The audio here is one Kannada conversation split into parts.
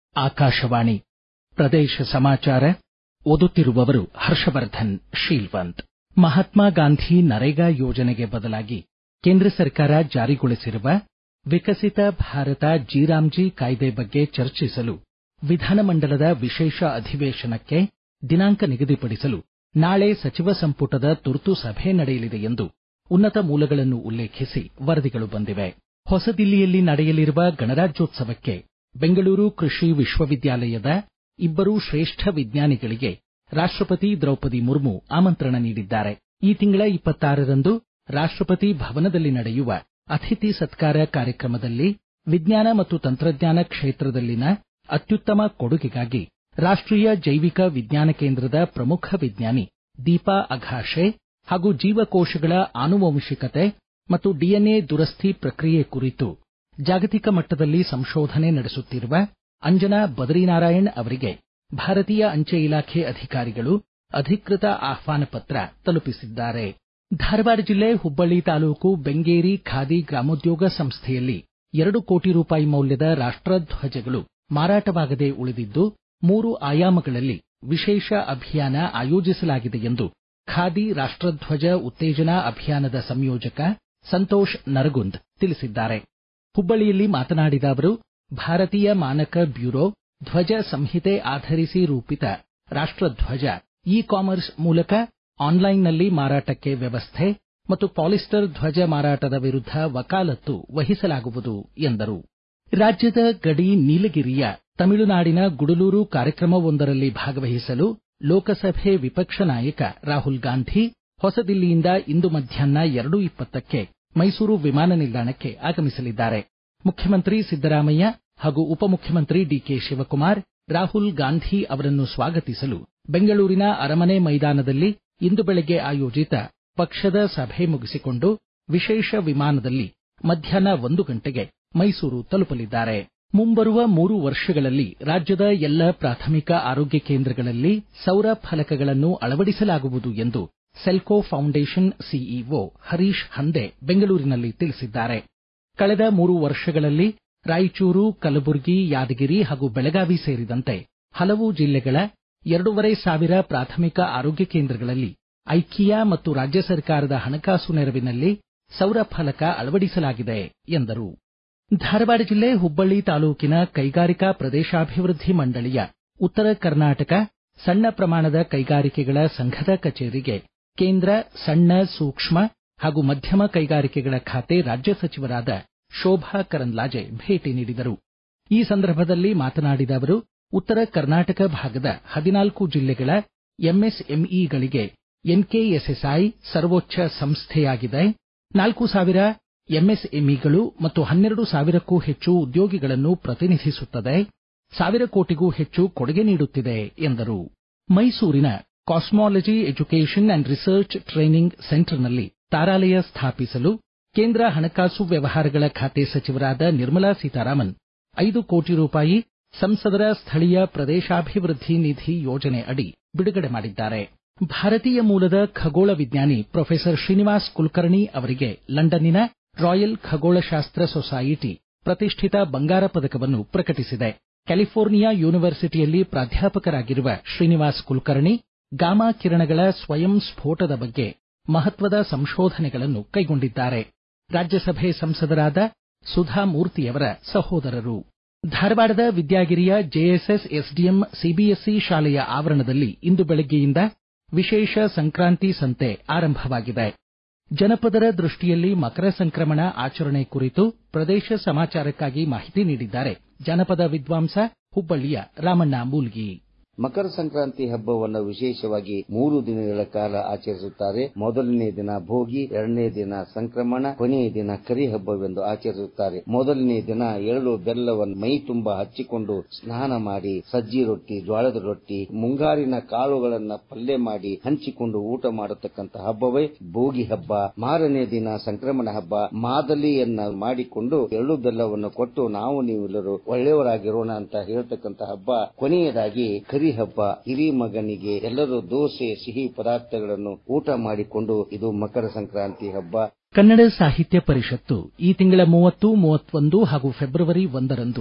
ಆಕಾಶವಾಣಿ ಪ್ರದೇಶ ಸಮಾಚಾರ ಓದುತ್ತಿರುವವರು ಹರ್ಷವರ್ಧನ್ ಶೀಲ್ವಂತ್ ಮಹಾತ್ಮ ಗಾಂಧಿ ನರೇಗಾ ಯೋಜನೆಗೆ ಬದಲಾಗಿ ಕೇಂದ್ರ ಸರ್ಕಾರ ಜಾರಿಗೊಳಿಸಿರುವ ವಿಕಸಿತ ಭಾರತ ಜೀರಾಮ್ಜಿ ಕಾಯ್ದೆ ಬಗ್ಗೆ ಚರ್ಚಿಸಲು ವಿಧಾನಮಂಡಲದ ವಿಶೇಷ ಅಧಿವೇಶನಕ್ಕೆ ದಿನಾಂಕ ನಿಗದಿಪಡಿಸಲು ನಾಳೆ ಸಚಿವ ಸಂಪುಟದ ತುರ್ತು ಸಭೆ ನಡೆಯಲಿದೆ ಎಂದು ಉನ್ನತ ಮೂಲಗಳನ್ನು ಉಲ್ಲೇಖಿಸಿ ವರದಿಗಳು ಬಂದಿವೆ ಹೊಸದಿಲ್ಲಿಯಲ್ಲಿ ನಡೆಯಲಿರುವ ಗಣರಾಜ್ಯೋತ್ಸವಕ್ಕೆ ಬೆಂಗಳೂರು ಕೃಷಿ ವಿಶ್ವವಿದ್ಯಾಲಯದ ಇಬ್ಬರು ಶ್ರೇಷ್ಠ ವಿಜ್ಞಾನಿಗಳಿಗೆ ರಾಷ್ಟಪತಿ ದ್ರೌಪದಿ ಮುರ್ಮು ಆಮಂತ್ರಣ ನೀಡಿದ್ದಾರೆ ಈ ತಿಂಗಳ ಇಪ್ಪತ್ತಾರರಂದು ರಾಷ್ಟಪತಿ ಭವನದಲ್ಲಿ ನಡೆಯುವ ಅತಿಥಿ ಸತ್ಕಾರ ಕಾರ್ಯಕ್ರಮದಲ್ಲಿ ವಿಜ್ಞಾನ ಮತ್ತು ತಂತ್ರಜ್ಞಾನ ಕ್ಷೇತ್ರದಲ್ಲಿನ ಅತ್ಯುತ್ತಮ ಕೊಡುಗೆಗಾಗಿ ರಾಷ್ಟೀಯ ಜೈವಿಕ ವಿಜ್ಞಾನ ಕೇಂದ್ರದ ಪ್ರಮುಖ ವಿಜ್ಞಾನಿ ದೀಪಾ ಅಘಾಶೆ ಹಾಗೂ ಜೀವಕೋಶಗಳ ಆನುವಂಶಿಕತೆ ಮತ್ತು ಡಿಎನ್ಎ ದುರಸ್ತಿ ಪ್ರಕ್ರಿಯೆ ಕುರಿತು ಜಾಗತಿಕ ಮಟ್ಟದಲ್ಲಿ ಸಂಶೋಧನೆ ನಡೆಸುತ್ತಿರುವ ಅಂಜನಾ ಬದರಿನಾರಾಯಣ್ ಅವರಿಗೆ ಭಾರತೀಯ ಅಂಚೆ ಇಲಾಖೆ ಅಧಿಕಾರಿಗಳು ಅಧಿಕೃತ ಆಹ್ವಾನ ಪತ್ರ ತಲುಪಿಸಿದ್ದಾರೆ ಧಾರವಾಡ ಜಿಲ್ಲೆ ಹುಬ್ಬಳ್ಳಿ ತಾಲೂಕು ಬೆಂಗೇರಿ ಖಾದಿ ಗ್ರಾಮೋದ್ಯೋಗ ಸಂಸ್ಥೆಯಲ್ಲಿ ಎರಡು ಕೋಟಿ ರೂಪಾಯಿ ಮೌಲ್ಯದ ರಾಷ್ಟಧ್ವಜಗಳು ಮಾರಾಟವಾಗದೇ ಉಳಿದಿದ್ದು ಮೂರು ಆಯಾಮಗಳಲ್ಲಿ ವಿಶೇಷ ಅಭಿಯಾನ ಆಯೋಜಿಸಲಾಗಿದೆ ಎಂದು ಖಾದಿ ರಾಷ್ಟಧ್ವಜ ಉತ್ತೇಜನಾ ಅಭಿಯಾನದ ಸಂಯೋಜಕ ಸಂತೋಷ್ ನರಗುಂದ್ ತಿಳಿಸಿದ್ದಾರೆ ಹುಬ್ಬಳ್ಳಿಯಲ್ಲಿ ಮಾತನಾಡಿದ ಅವರು ಭಾರತೀಯ ಮಾನಕ ಬ್ಯೂರೋ ಧ್ವಜ ಸಂಹಿತೆ ಆಧರಿಸಿ ರೂಪಿತ ರಾಷ್ಟಧ್ವಜ ಇ ಕಾಮರ್ಸ್ ಮೂಲಕ ಆನ್ಲೈನ್ನಲ್ಲಿ ಮಾರಾಟಕ್ಕೆ ವ್ಯವಸ್ಥೆ ಮತ್ತು ಪಾಲಿಸ್ಟರ್ ಧ್ವಜ ಮಾರಾಟದ ವಿರುದ್ಧ ವಕಾಲತ್ತು ವಹಿಸಲಾಗುವುದು ಎಂದರು ರಾಜ್ಯದ ಗಡಿ ನೀಲಗಿರಿಯ ತಮಿಳುನಾಡಿನ ಗುಡಲೂರು ಕಾರ್ಯಕ್ರಮವೊಂದರಲ್ಲಿ ಭಾಗವಹಿಸಲು ಲೋಕಸಭೆ ವಿಪಕ್ಷ ನಾಯಕ ರಾಹುಲ್ ಗಾಂಧಿ ಹೊಸದಿಲ್ಲಿಯಿಂದ ಇಂದು ಮಧ್ಯಾಹ್ನ ಎರಡು ಇಪ್ಪತ್ತಕ್ಕೆ ಮೈಸೂರು ವಿಮಾನ ನಿಲ್ದಾಣಕ್ಕೆ ಆಗಮಿಸಲಿದ್ದಾರೆ ಮುಖ್ಯಮಂತ್ರಿ ಸಿದ್ದರಾಮಯ್ಯ ಹಾಗೂ ಉಪಮುಖ್ಯಮಂತ್ರಿ ಡಿಕೆ ಶಿವಕುಮಾರ್ ರಾಹುಲ್ ಗಾಂಧಿ ಅವರನ್ನು ಸ್ವಾಗತಿಸಲು ಬೆಂಗಳೂರಿನ ಅರಮನೆ ಮೈದಾನದಲ್ಲಿ ಇಂದು ಬೆಳಗ್ಗೆ ಆಯೋಜಿತ ಪಕ್ಷದ ಸಭೆ ಮುಗಿಸಿಕೊಂಡು ವಿಶೇಷ ವಿಮಾನದಲ್ಲಿ ಮಧ್ಯಾಹ್ನ ಒಂದು ಗಂಟೆಗೆ ಮೈಸೂರು ತಲುಪಲಿದ್ದಾರೆ ಮುಂಬರುವ ಮೂರು ವರ್ಷಗಳಲ್ಲಿ ರಾಜ್ಯದ ಎಲ್ಲ ಪ್ರಾಥಮಿಕ ಆರೋಗ್ಯ ಕೇಂದ್ರಗಳಲ್ಲಿ ಸೌರ ಫಲಕಗಳನ್ನು ಅಳವಡಿಸಲಾಗುವುದು ಎಂದು ಸೆಲ್ಕೋ ಫೌಂಡೇಶನ್ ಸಿಇಒ ಹರೀಶ್ ಹಂದೆ ಬೆಂಗಳೂರಿನಲ್ಲಿ ತಿಳಿಸಿದ್ದಾರೆ ಕಳೆದ ಮೂರು ವರ್ಷಗಳಲ್ಲಿ ರಾಯಚೂರು ಕಲಬುರಗಿ ಯಾದಗಿರಿ ಹಾಗೂ ಬೆಳಗಾವಿ ಸೇರಿದಂತೆ ಹಲವು ಜಿಲ್ಲೆಗಳ ಎರಡೂವರೆ ಸಾವಿರ ಪ್ರಾಥಮಿಕ ಆರೋಗ್ಯ ಕೇಂದ್ರಗಳಲ್ಲಿ ಐಕಿಯಾ ಮತ್ತು ರಾಜ್ಯ ಸರ್ಕಾರದ ಹಣಕಾಸು ನೆರವಿನಲ್ಲಿ ಸೌರ ಫಲಕ ಅಳವಡಿಸಲಾಗಿದೆ ಎಂದರು ಧಾರವಾಡ ಜಿಲ್ಲೆ ಹುಬ್ಬಳ್ಳಿ ತಾಲೂಕಿನ ಕೈಗಾರಿಕಾ ಪ್ರದೇಶಾಭಿವೃದ್ಧಿ ಮಂಡಳಿಯ ಉತ್ತರ ಕರ್ನಾಟಕ ಸಣ್ಣ ಪ್ರಮಾಣದ ಕೈಗಾರಿಕೆಗಳ ಸಂಘದ ಕಚೇರಿಗೆ ಕೇಂದ್ರ ಸಣ್ಣ ಸೂಕ್ಷ್ಮ ಹಾಗೂ ಮಧ್ಯಮ ಕೈಗಾರಿಕೆಗಳ ಖಾತೆ ರಾಜ್ಯ ಸಚಿವರಾದ ಶೋಭಾ ಕರಂದ್ಲಾಜೆ ಭೇಟಿ ನೀಡಿದರು ಈ ಸಂದರ್ಭದಲ್ಲಿ ಮಾತನಾಡಿದ ಅವರು ಉತ್ತರ ಕರ್ನಾಟಕ ಭಾಗದ ಹದಿನಾಲ್ಕು ಜಿಲ್ಲೆಗಳ ಎಂಎಸ್ಎಂಇಗಳಿಗೆ ಎನ್ಕೆಎಸ್ಎಸ್ಐ ಸರ್ವೋಚ್ಚ ಸಂಸ್ಥೆಯಾಗಿದೆ ನಾಲ್ಕು ಸಾವಿರ ಎಂಎಸ್ಎಂಇಗಳು ಮತ್ತು ಹನ್ನೆರಡು ಸಾವಿರಕ್ಕೂ ಹೆಚ್ಚು ಉದ್ಯೋಗಿಗಳನ್ನು ಪ್ರತಿನಿಧಿಸುತ್ತದೆ ಸಾವಿರ ಕೋಟಿಗೂ ಹೆಚ್ಚು ಕೊಡುಗೆ ನೀಡುತ್ತಿದೆ ಎಂದರು ಮೈಸೂರಿನ cosmology education and research training ಸೆಂಟರ್ನಲ್ಲಿ ತಾರಾಲಯ ಸ್ಥಾಪಿಸಲು ಕೇಂದ್ರ ಹಣಕಾಸು ವ್ಯವಹಾರಗಳ ಖಾತೆ ಸಚಿವರಾದ ನಿರ್ಮಲಾ ಸೀತಾರಾಮನ್ ಐದು ಕೋಟಿ ರೂಪಾಯಿ ಸಂಸದರ ಸ್ಥಳೀಯ ಪ್ರದೇಶಾಭಿವೃದ್ಧಿ ನಿಧಿ ಯೋಜನೆ ಅಡಿ ಬಿಡುಗಡೆ ಮಾಡಿದ್ದಾರೆ ಭಾರತೀಯ ಮೂಲದ ಖಗೋಳ ವಿಜ್ಞಾನಿ ಪ್ರೊಫೆಸರ್ ಶ್ರೀನಿವಾಸ್ ಕುಲಕರ್ಣಿ ಅವರಿಗೆ ಲಂಡನ್ನಿನ ರಾಯಲ್ ಖಗೋಳಶಾಸ್ತ್ರ ಸೊಸೈಟಿ ಪ್ರತಿಷ್ಠಿತ ಬಂಗಾರ ಪದಕವನ್ನು ಪ್ರಕಟಿಸಿದೆ ಕ್ಯಾಲಿಫೋರ್ನಿಯಾ ಯೂನಿವರ್ಸಿಟಿಯಲ್ಲಿ ಪ್ರಾಧ್ಯಾಪಕರಾಗಿರುವ ಶ್ರೀನಿವಾಸ್ ಕುಲಕರ್ಣಿ ಗಾಮಾ ಕಿರಣಗಳ ಸ್ವಯಂ ಸ್ಫೋಟದ ಬಗ್ಗೆ ಮಹತ್ವದ ಸಂಶೋಧನೆಗಳನ್ನು ಕೈಗೊಂಡಿದ್ದಾರೆ ರಾಜ್ಯಸಭೆ ಸಂಸದರಾದ ಸುಧಾ ಮೂರ್ತಿಯವರ ಸಹೋದರರು ಧಾರವಾಡದ ವಿದ್ಯಾಗಿರಿಯ ಜೆಎಸ್ಎಸ್ ಎಸ್ಡಿಎಂ ಸಿಬಿಎಸ್ಇ ಶಾಲೆಯ ಆವರಣದಲ್ಲಿ ಇಂದು ಬೆಳಗ್ಗೆಯಿಂದ ವಿಶೇಷ ಸಂಕ್ರಾಂತಿ ಸಂತೆ ಆರಂಭವಾಗಿದೆ ಜನಪದರ ದೃಷ್ಟಿಯಲ್ಲಿ ಮಕರ ಸಂಕ್ರಮಣ ಆಚರಣೆ ಕುರಿತು ಪ್ರದೇಶ ಸಮಾಚಾರಕ್ಕಾಗಿ ಮಾಹಿತಿ ನೀಡಿದ್ದಾರೆ ಜನಪದ ವಿದ್ವಾಂಸ ಹುಬ್ಬಳ್ಳಿಯ ರಾಮಣ್ಣ ಮೂಲ್ಗಿ ಮಕರ ಸಂಕ್ರಾಂತಿ ಹಬ್ಬವನ್ನು ವಿಶೇಷವಾಗಿ ಮೂರು ದಿನಗಳ ಕಾಲ ಆಚರಿಸುತ್ತಾರೆ ಮೊದಲನೇ ದಿನ ಭೋಗಿ ಎರಡನೇ ದಿನ ಸಂಕ್ರಮಣ ಕೊನೆಯ ದಿನ ಕರಿ ಹಬ್ಬವೆಂದು ಆಚರಿಸುತ್ತಾರೆ ಮೊದಲನೇ ದಿನ ಎಳ್ಳು ಬೆಲ್ಲವನ್ನು ಮೈ ತುಂಬಾ ಹಚ್ಚಿಕೊಂಡು ಸ್ನಾನ ಮಾಡಿ ಸಜ್ಜಿ ರೊಟ್ಟಿ ಜೋಳದ ರೊಟ್ಟಿ ಮುಂಗಾರಿನ ಕಾಳುಗಳನ್ನ ಪಲ್ಯ ಮಾಡಿ ಹಂಚಿಕೊಂಡು ಊಟ ಮಾಡತಕ್ಕಂಥ ಹಬ್ಬವೇ ಭೋಗಿ ಹಬ್ಬ ಮಾರನೇ ದಿನ ಸಂಕ್ರಮಣ ಹಬ್ಬ ಮಾದಲಿಯನ್ನ ಮಾಡಿಕೊಂಡು ಎಳ್ಳು ಬೆಲ್ಲವನ್ನು ಕೊಟ್ಟು ನಾವು ನೀವೆಲ್ಲರೂ ಒಳ್ಳೆಯವರಾಗಿರೋಣ ಅಂತ ಹೇಳ್ತಕ್ಕಂಥ ಹಬ್ಬ ಕೊನೆಯದಾಗಿ ಕರಿ ಹಬ್ಬ ಹಿರಿ ಮಗನಿಗೆ ಎಲ್ಲರೂ ದೋಸೆ ಸಿಹಿ ಪದಾರ್ಥಗಳನ್ನು ಊಟ ಮಾಡಿಕೊಂಡು ಇದು ಮಕರ ಸಂಕ್ರಾಂತಿ ಹಬ್ಬ ಕನ್ನಡ ಸಾಹಿತ್ಯ ಪರಿಷತ್ತು ಈ ತಿಂಗಳ ಮೂವತ್ತು ಮೂವತ್ತೊಂದು ಹಾಗೂ ಫೆಬ್ರವರಿ ಒಂದರಂದು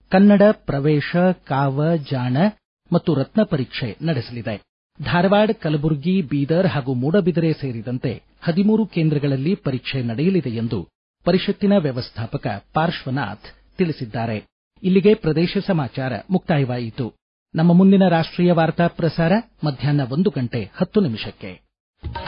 ಕನ್ನಡ ಪ್ರವೇಶ ಕಾವ ಜಾಣ ಮತ್ತು ರತ್ನ ಪರೀಕ್ಷೆ ನಡೆಸಲಿದೆ ಧಾರವಾಡ ಕಲಬುರಗಿ ಬೀದರ್ ಹಾಗೂ ಮೂಡಬಿದರೆ ಸೇರಿದಂತೆ ಹದಿಮೂರು ಕೇಂದ್ರಗಳಲ್ಲಿ ಪರೀಕ್ಷೆ ನಡೆಯಲಿದೆ ಎಂದು ಪರಿಷತ್ತಿನ ವ್ಯವಸ್ಥಾಪಕ ಪಾರ್ಶ್ವನಾಥ್ ತಿಳಿಸಿದ್ದಾರೆ ಇಲ್ಲಿಗೆ ಪ್ರದೇಶ ಸಮಾಚಾರ ಮುಕ್ತಾಯವಾಯಿತು ನಮ್ಮ ಮುಂದಿನ ರಾಷ್ಟೀಯ ವಾರ್ತಾ ಪ್ರಸಾರ ಮಧ್ಯಾಹ್ನ ಒಂದು ಗಂಟೆ ಹತ್ತು ನಿಮಿಷಕ್ಕೆ